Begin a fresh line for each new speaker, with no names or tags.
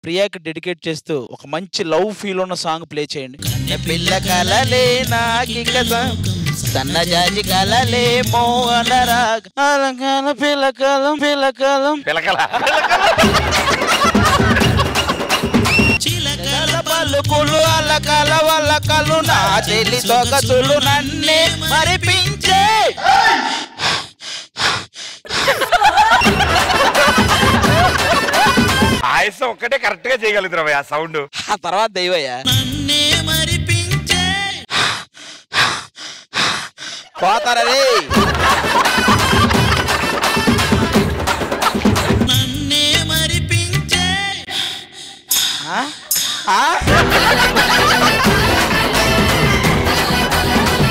ప్రియాకి dedicate చేస్తూ ఒక మంచి లవ్ ఫీల్ ఉన్న సాంగ్ ప్లే చేయండి కన్నె పిల్ల కలలే నాకిక సన్నజాజి కలలే మోహనరాగ అలంకాల పిల్లకాలం పిల్లకాలం
పిలకల
చిలకల పలుకులు అల్లకల వల్లకలు నా చెల్లి తొగతులు నన్నే మరిపించే
ఆయుసం ఒక్కటే కరెక్ట్ గా చేయగలుగుతున్నావు ఆ సౌండ్
ఆ తర్వాత దైవయ్య పోతారా రే ఆ? ఆ?